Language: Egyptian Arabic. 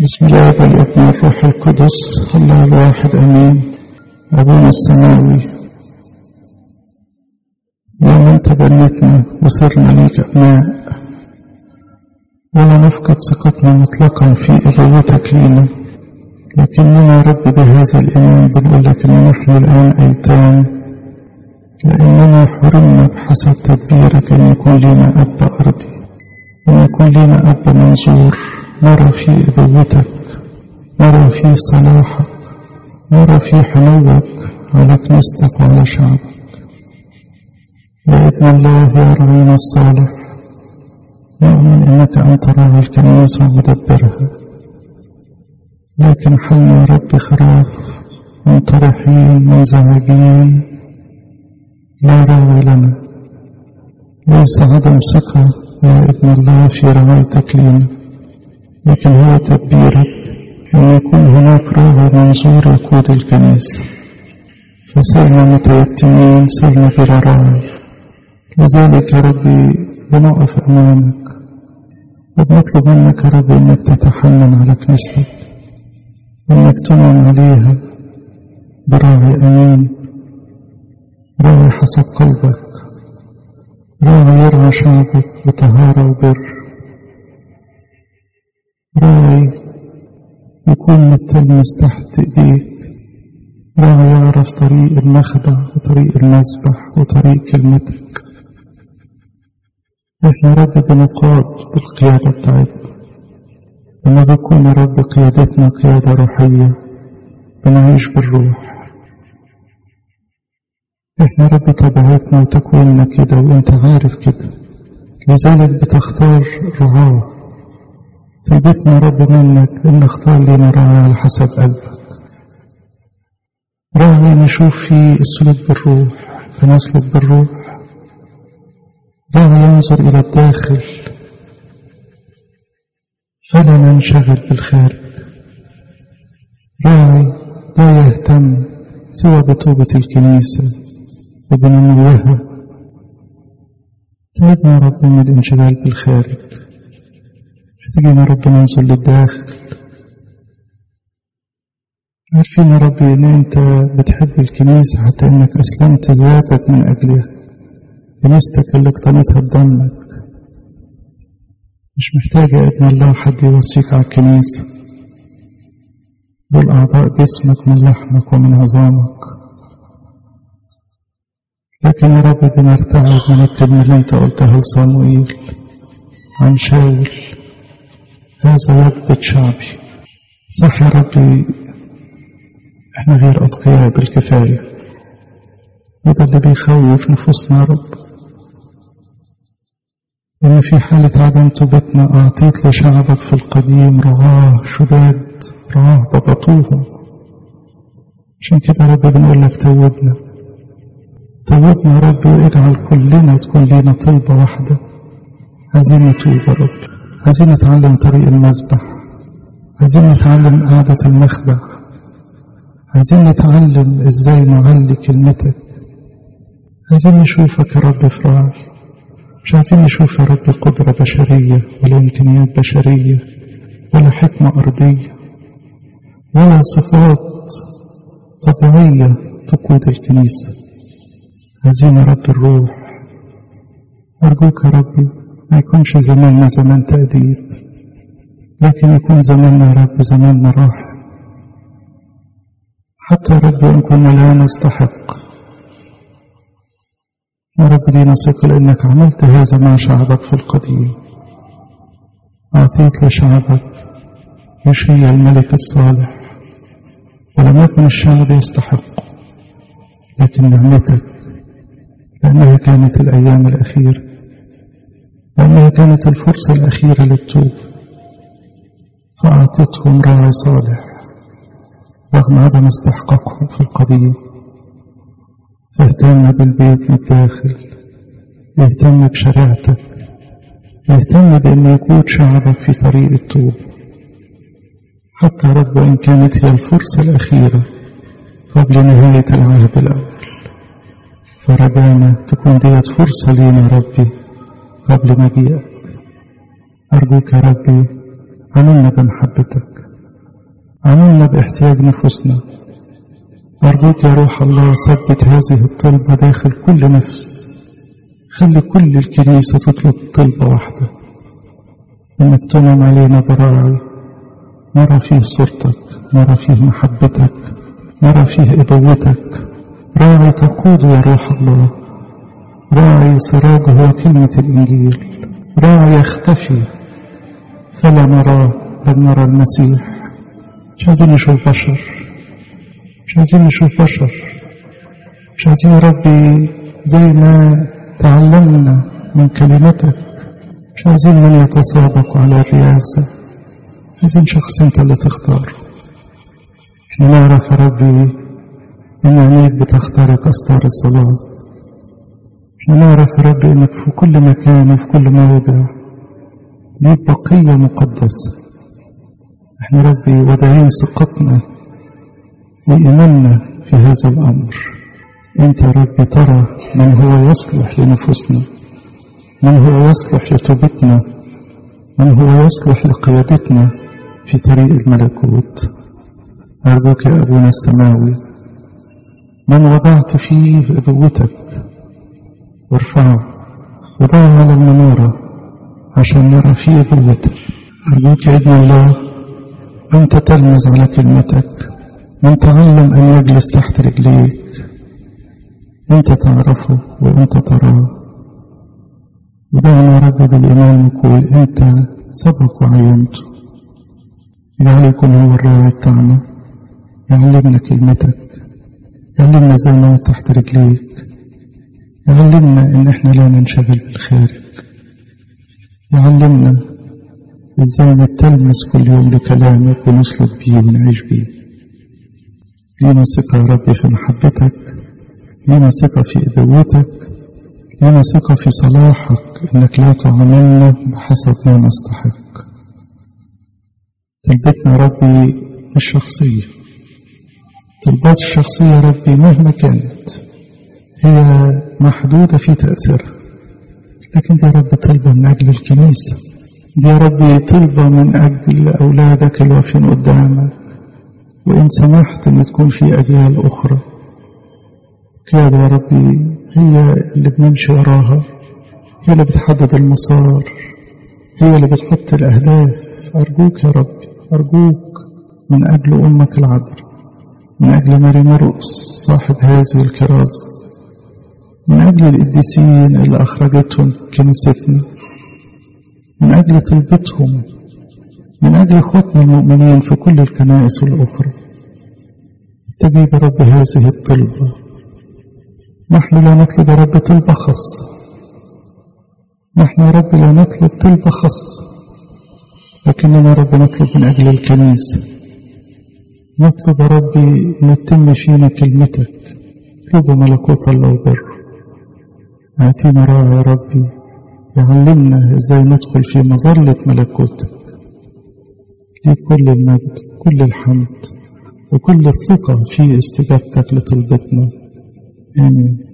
بسم الله والابن والروح القدس الله الواحد امين ابونا السماوي يوم انت بنيتنا وصرنا ليك ابناء ولا نفقد ثقتنا مطلقا في ابوتك لينا لكننا يا رب بهذا الايمان بنقول لك ان نحن الان ايتام لاننا حرمنا بحسب تدبيرك ان يكون لنا اب ارضي ان يكون لنا اب منظور نرى في ابوتك نرى في صلاحك نرى في حنوك على كنيستك وعلى شعبك يا ابن الله يا رعينا الصالح نؤمن انك انت راعي الكنيسه ومدبرها لكن حلنا يا رب خراف منطرحين منزعجين لا راوي لنا ليس عدم ثقه يا ابن الله في رعايتك لينا لكن هو تدبيرك أن يكون هناك راعي منظور يقود الكنيسة فصرنا متيتمين صرنا بلا راعي لذلك يا ربي بنقف أمامك وبنطلب منك يا رب أنك تتحنن على كنيستك أنك تنعم عليها براعي أمين راعي حسب قلبك راعي يرعى شعبك بطهارة وبر راعي يكون متلمس تحت ايديك راعي يعرف طريق المخدع وطريق المسبح وطريق كلمتك احنا يا رب بنقاد بالقيادة بتاعتنا لما بيكون يا رب قيادتنا قيادة روحية بنعيش بالروح احنا يا رب طبيعتنا وتكويننا كده وانت عارف كده لذلك بتختار رعاه طلبتنا رب منك ان نختار لنا راعي على حسب قلبك راعي نشوف فيه السلوك بالروح فنسلك بالروح راعي ينظر الى الداخل فلا ننشغل بالخارج راعي لا يهتم سوى بطوبة الكنيسة وبنموها تعبنا يا رب من الانشغال بالخارج محتاجين يا رب ننظر للداخل عارفين يا ربي ان انت بتحب الكنيسة حتى انك اسلمت ذاتك من اجلها كنيستك اللي اقتنيتها بدمك مش محتاج يا ابن الله حد يوصيك على الكنيسة دول اعضاء جسمك من لحمك ومن عظامك لكن يا رب بنرتعب من الكلمة اللي انت قلتها لصموئيل عن شاول هذا يضبط شعبي صح يا ربي احنا غير أتقياء بالكفاية وده اللي بيخوف نفوسنا يا رب إن في حالة عدم توبتنا أعطيت لشعبك في القديم رعاه شداد رعاه ضبطوهم عشان كده يا رب بنقول لك توبنا توبنا يا رب واجعل كلنا تكون لينا طلبة واحدة عايزين نتوب يا رب عايزين نتعلم طريق المسبح عايزين نتعلم قعدة المخبع عايزين نتعلم ازاي نعلي كلمتك عايزين نشوفك يا رب في راعي مش عايزين نشوف يا رب قدرة بشرية ولا إمكانيات بشرية ولا حكمة أرضية ولا صفات طبيعية تقود الكنيسة عايزين يا رب الروح أرجوك يا ربي ما يكونش زماننا زمان تأديب لكن يكون زماننا يا رب زماننا راحة حتى يا رب إن كنا لا نستحق يا رب لينا ثقة لأنك عملت هذا مع شعبك في القديم أعطيت لشعبك يشيع الملك الصالح ولم يكن الشعب يستحق لكن نعمتك لأنها كانت الأيام الأخيرة لأنها كانت الفرصة الأخيرة للتوب فأعطتهم راعي صالح رغم عدم استحقاقهم في القديم فاهتم بالبيت من الداخل اهتم بشريعتك اهتم بأن يقود شعبك في طريق التوب حتى رب وإن كانت هي الفرصة الأخيرة قبل نهاية العهد الأول فرجانا تكون ديت فرصة لينا ربي قبل مجيئك أرجوك يا ربي عملنا بمحبتك عملنا باحتياج نفوسنا أرجوك يا روح الله ثبت هذه الطلبة داخل كل نفس خلي كل الكنيسة تطلب طلبة واحدة إنك تنعم علينا براعي نرى فيه صورتك نرى فيه محبتك نرى فيه إبوتك راعي تقود يا روح الله راعي سراج هو كلمة الإنجيل راعي يختفي فلا نراه بل نرى المسيح مش عايزين نشوف بشر مش عايزين نشوف بشر مش عايزين يا ربي زي ما تعلمنا من كلمتك مش عايزين من يتسابق على الرئاسة عايزين شخص انت اللي تختاره احنا نعرف يا ربي ان عينيك بتخترق استار الصلاة احنا نعرف يا ربي انك في كل مكان وفي كل موضع ليك بقية مقدسة احنا ربي وداعين ثقتنا وإيماننا في هذا الأمر أنت يا رب ترى من هو يصلح لنفوسنا من هو يصلح لتوبتنا من هو يصلح لقيادتنا في طريق الملكوت أرجوك يا أبونا السماوي من وضعت فيه أبوتك وارفعه وضعه على المنارة عشان نرى فيه أبوتك أرجوك يا ابن الله أنت تلمز على كلمتك من تعلم أن يجلس تحت رجليك أنت تعرفه وأنت تراه ودعنا رب بالإيمان نقول أنت سبق وعينته يجعل يكون هو الراعي بتاعنا يعلمنا كلمتك يعلمنا ازاي نقعد تحت رجليك يعلمنا ان احنا لا ننشغل بالخارج يعلمنا ازاي نتلمس كل يوم لكلامك ونسلك بيه ونعيش بيه لينا ثقة يا رب في محبتك لينا ثقة في إبوتك لينا ثقة في صلاحك إنك لا تعاملنا بحسب ما نستحق طلبتنا يا ربي الشخصية طلبات الشخصية يا ربي مهما كانت هي محدودة في تأثيرها لكن دي يا رب طلبة من أجل الكنيسة دي يا ربي طلبة من أجل أولادك الواقفين قدامك وإن سمحت أن تكون في أجيال أخرى كده يا ربي هي اللي بنمشي وراها هي اللي بتحدد المسار هي اللي بتحط الأهداف أرجوك يا ربي أرجوك من أجل أمك العذراء من أجل ماري مرقس صاحب هذه الكرازة من أجل القديسين اللي أخرجتهم كنيستنا من أجل طلبتهم من أجل إخوتنا المؤمنين في كل الكنائس الأخرى استجيب يا رب هذه الطلبة نحن لا نطلب يا رب طلبة خاصة نحن يا رب لا نطلب طلبة خاصة لكننا يا رب نطلب من أجل الكنيسة نطلب يا ربي أن تتم فينا كلمتك اطلبوا ملكوت الله وبره اعطينا راعي يا ربي يعلمنا ازاي ندخل في مظلة ملكوتك ليك كل المجد كل الحمد وكل الثقة في استجابتك لطلبتنا آمين